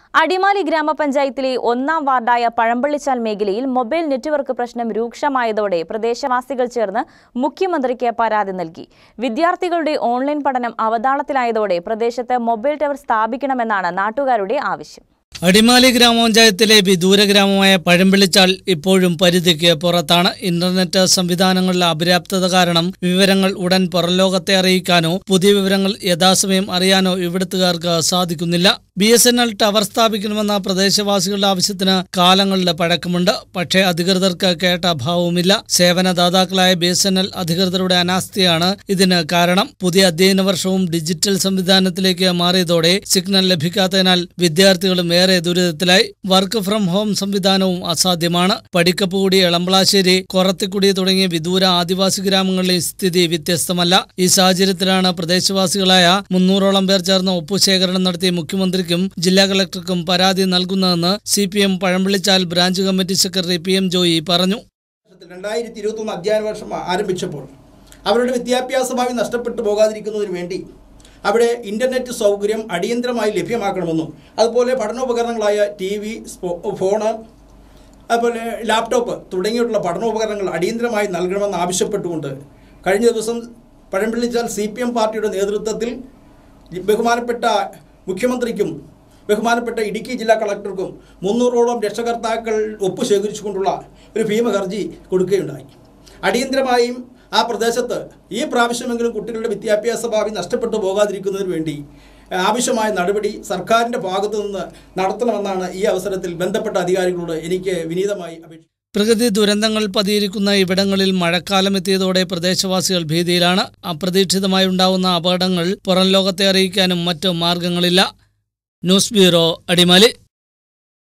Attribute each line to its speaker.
Speaker 1: അടിമാലി ഗ്രാമപഞ്ചായത്തിലെ ഒന്നാം വാർഡായ പഴമ്പള്ളിച്ചാൽ മേഖലയിൽ മൊബൈൽ നെറ്റ്വർക്ക് പ്രശ്നം രൂക്ഷമായതോടെ പ്രദേശവാസികൾ ചേർന്ന് മുഖ്യമന്ത്രിക്ക് പരാതി നൽകി വിദ്യാർത്ഥികളുടെ ഓൺലൈൻ പഠനം അവതാളത്തിലായതോടെ പ്രദേശത്ത് മൊബൈൽ ടവർ സ്ഥാപിക്കണമെന്നാണ് നാട്ടുകാരുടെ ആവശ്യം
Speaker 2: അടിമാലി ഗ്രാമപഞ്ചായത്തിലെ വിദൂര ഗ്രാമമായ പഴമ്പിളിച്ചാൽ ഇപ്പോഴും പരിധിക്ക് പുറത്താണ് ഇന്റർനെറ്റ് സംവിധാനങ്ങളിലെ അപര്യാപ്തത കാരണം വിവരങ്ങൾ ഉടൻ പുറംലോകത്തെ അറിയിക്കാനോ പുതിയ വിവരങ്ങൾ യഥാസമയം അറിയാനോ ഇവിടുത്തുകാർക്ക് സാധിക്കുന്നില്ല B S N L tower സ്ഥാപിക്കണമെന്ന പ്രദേശവാസികളുടെ ആവശ്യത്തിന് കാലങ്ങളുടെ പഴക്കമുണ്ട് പക്ഷേ അധികൃതർക്ക് കേട്ട അഭാവവുമില്ല സേവനദാതാക്കളായ ബി എസ് എൻ എൽ അധികൃതരുടെ അനാസ്ഥയാണ് ഇതിന് കാരണം പുതിയ അധ്യയന വർഷവും ഡിജിറ്റൽ സംവിധാനത്തിലേക്ക് മാറിയതോടെ സിഗ്നൽ ലഭിക്കാത്തതിനാൽ വിദ്യാർത്ഥികളും ഏറെ ദുരിതത്തിലായി വർക്ക് ഫ്രം ഹോം സംവിധാനവും അസാധ്യമാണ് പടിക്കപ്പുകുടി എളമ്പളാശ്ശേരി കൊറത്തിക്കുടി തുടങ്ങിയ വിദൂര ആദിവാസി ഗ്രാമങ്ങളിലെ സ്ഥിതി വ്യത്യസ്തമല്ല ഈ സാഹചര്യത്തിലാണ് പ്രദേശവാസികളായ മുന്നൂറോളം പേർ ചേർന്ന് ഒപ്പുശേഖരണം നടത്തി മുഖ്യമന്ത്രിക്കും ജില്ലാ കളക്ടർക്കും പരാതി നൽകുന്നതെന്ന് സി പി എം പഴമ്പിളിച്ചാൽ branch committee secretary P M Joy പറഞ്ഞു
Speaker 3: രണ്ടായിരത്തി ഇരുപത്തൊന്ന് അധ്യയന വർഷം ആരംഭിച്ചപ്പോൾ അവരുടെ വിദ്യാഭ്യാസ ഭാവി നഷ്ടപ്പെട്ടു പോകാതിരിക്കുന്നതിന് വേണ്ടി അവിടെ ഇൻ്റർനെറ്റ് സൗകര്യം അടിയന്തരമായി ലഭ്യമാക്കണമെന്നും അതുപോലെ പഠനോപകരണങ്ങളായ ടി വി ഫോണ് അതുപോലെ ലാപ്ടോപ്പ് തുടങ്ങിയിട്ടുള്ള പഠനോപകരണങ്ങൾ അടിയന്തരമായി നൽകണമെന്ന് ആവശ്യപ്പെട്ടുകൊണ്ട് കഴിഞ്ഞ ദിവസം പഴമ്പിള്ളിച്ചാൽ സി പി എം പാർട്ടിയുടെ നേതൃത്വത്തിൽ ബഹുമാനപ്പെട്ട മുഖ്യമന്ത്രിക്കും ബഹുമാനപ്പെട്ട ഇടുക്കി ജില്ലാ കളക്ടർക്കും മുന്നൂറോളം രക്ഷകർത്താക്കൾ ഒപ്പ് ശേഖരിച്ചുകൊണ്ടുള്ള ഒരു ഭീമ ഹർജി കൊടുക്കുകയുണ്ടായി അടിയന്തരമായും ആ പ്രദേശത്ത് ഈ പ്രാവശ്യമെങ്കിലും കുട്ടികളുടെ വിദ്യാഭ്യാസ ഭാവി നഷ്ടപ്പെട്ടു പോകാതിരിക്കുന്നതിന് വേണ്ടി ആവശ്യമായ നടപടി സർക്കാരിൻ്റെ ഭാഗത്തു നിന്ന് നടത്തണമെന്നാണ് ഈ അവസരത്തിൽ ബന്ധപ്പെട്ട അധികാരികളോട് എനിക്ക് വിനീതമായി അപേക്ഷിക്കുന്നത്
Speaker 2: പ്രകൃതി ദുരന്തങ്ങൾ പതിയിരിക്കുന്ന ഇവിടങ്ങളിൽ മഴക്കാലം എത്തിയതോടെ പ്രദേശവാസികൾ ഭീതിയിലാണ് അപ്രതീക്ഷിതമായി ഉണ്ടാവുന്ന അപകടങ്ങൾ പുറം ലോകത്തെ അറിയിക്കാനും മറ്റു മാർഗങ്ങളില്ല ന്യൂസ് ബ്യൂറോ അടിമാലി